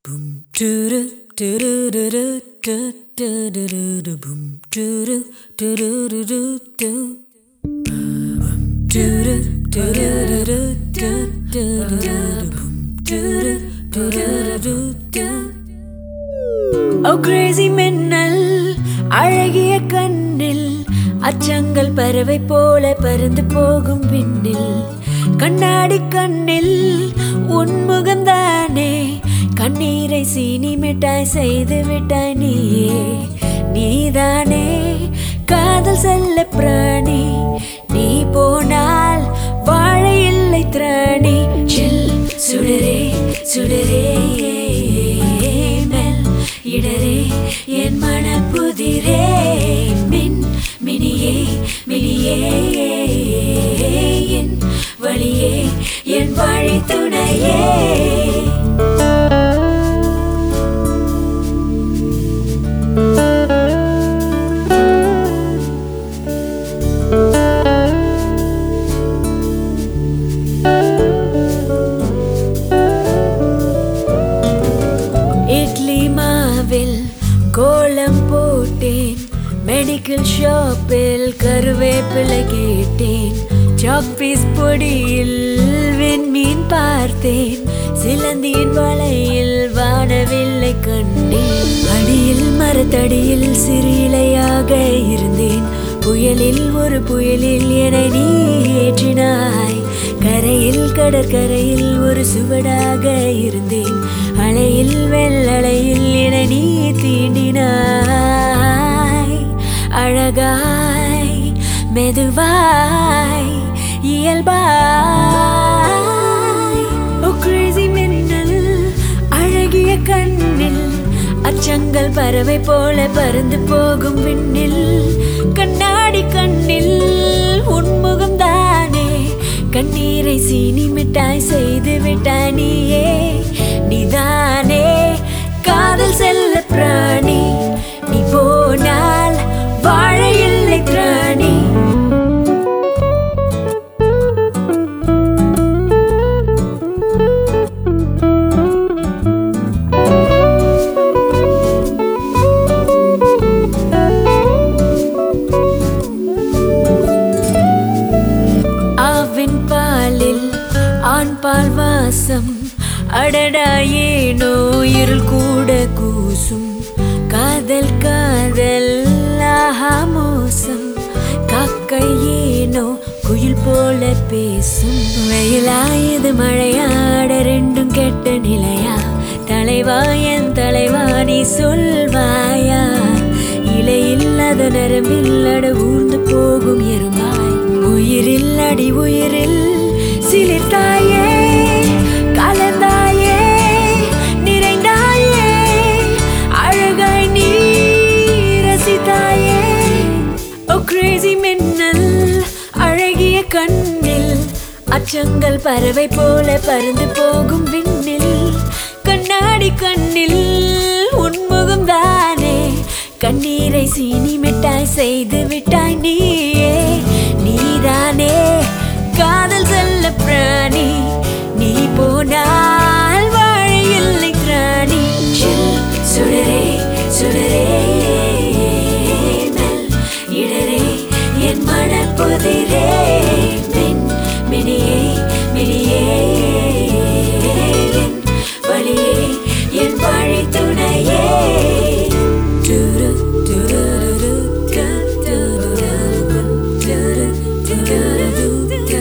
ஓ Crazy மின்னல் அழகிய கண்ணில் அச்சங்கள் பறவை போல பறந்து போகும் விண்ணில் கண்ணாடி கண்ணில் உன்முகம்தானே கண்ணீரை சீனி மிட்டாய் செய்து விட்டாய் நீயே நீதானே காதல் செல்ல பிராணி நீ போனால் வாழ இல்லை திராணி சில் சுடரே சுடரே மெல் இடரே என் மனப்புதிரே மின் மினியே மினியே என் வழியே என் வழி துணையே இட்லி மாவில் கோலம் போட்டேன் மெடிக்கல் ஷாப்பில் கருவேப்பிலை கேட்டேன் சாக்பீஸ் பொடியில் விண்மீன் பார்த்தேன் சிலந்தியின் வலையில் வானவில்லை கண்டேன் அடியில் மரத்தடியில் சிறு இலையாக இருந்தேன் புயலில் ஒரு புயலில் என நீ ஏற்றினாய் கரையில் கடற்கரையில் ஒரு சுவடாக இருந்தேன் அலையில் வெள்ளலையில் என நீ தீண்டினாய் அழகாய் மெதுவாய் இயல்பாய் ஓ கிரேசி மின்னல் அழகிய கண்ணில் அச்சங்கள் பறவை போல பறந்து போகும் விண்ணில் கண்ணாடி கண்ணில் உன்முகம் தானே கண்ணீரை சீனி மிட்டாய் செய்து விட்டாய் நீயே நீதானே காதல் செல்ல பிராணி நீ போனால் வாழ இல்லை திராணி ஆவின் பாலில் ஆண் பால் வாசம் அடடா ஏனோ இருள் கூட கூசும் காதல் காதல் ஆஹா மோசம் காக்கை ஏனோ குயில் போல பேசும் வெயிலாயது மழையாட ரெண்டும் கெட்ட நிலையா தலைவா என் தலைவா நீ சொல்வாயா இலை இல்லாத நரம்பில் அட ஊர்ந்து போகும் எருமாய் உயிரில் அடி உயிரில் சிலிர்த்தாயே கலந்தாயே நிறைந்தாயே அழகாய் நீ ரசித்தாயே ஓ கிரேசி மின்னல் அழகிய கண்ணில் அச்சங்கள் பறவை போல பறந்து போகும் விண்ணில் கண்ணாடி கண்ணில் உன்முகம் தானே கண்ணீரை சீனி மிட்டாய் செய்து விட்டாய் நீயே நீதானே காதல் செல்ல பிராணி நீ போனால் வாழ இல்லை திராணி சில் சுடரே சுடரே மெல் இடரே என் மனப்புதிரே மின் மினியே மினியே என் வழியே என் வழி துணையே டுரு டுருரு க டுருரு டுரு டுருரு க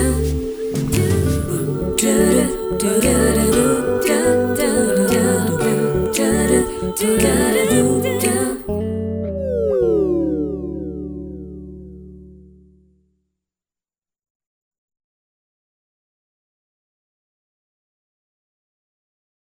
டுரு டுருரு க டுருரு டுரு டுருரு